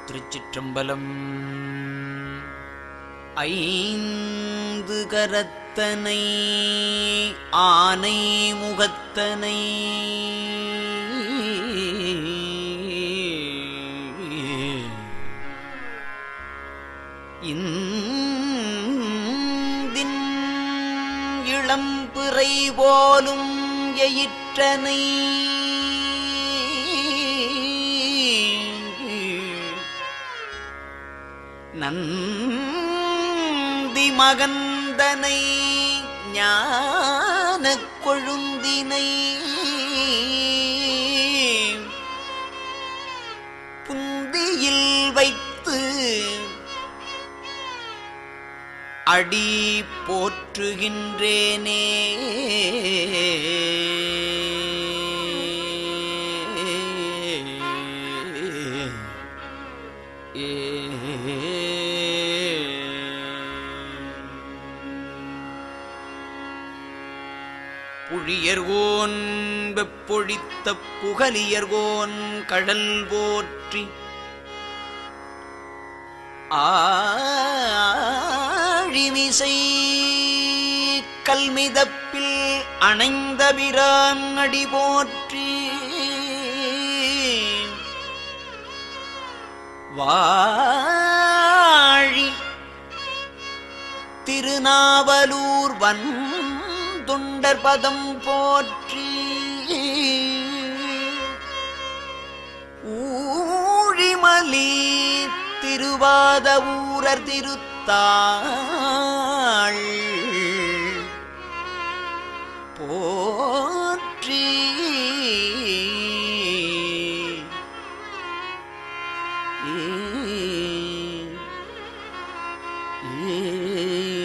திருச்சிற்றம்பலம் ஐந்து கரத்தனை ஆனை முகத்தனை இந்தின் இளம்பிறை போலும் எயிற்றனை நந்தி மகந்தனை ஞானக் கொழுந்தினை புந்தியில் வைத்து அடி போற்றுகின்றேனே புழியர்கோன் வெப்பொழித்த புகலியர்கோன் கடல் போற்றி ஆழிமிசை கல்மிதப்பில் அணைந்த பிரான் அடி போற்றி வாழி திருநாவலூர் வன் தொண்டர் பதம் போற்றி ஊழிமலி திருவாத ஊரர் திருத்தாள் போற்றி ஏ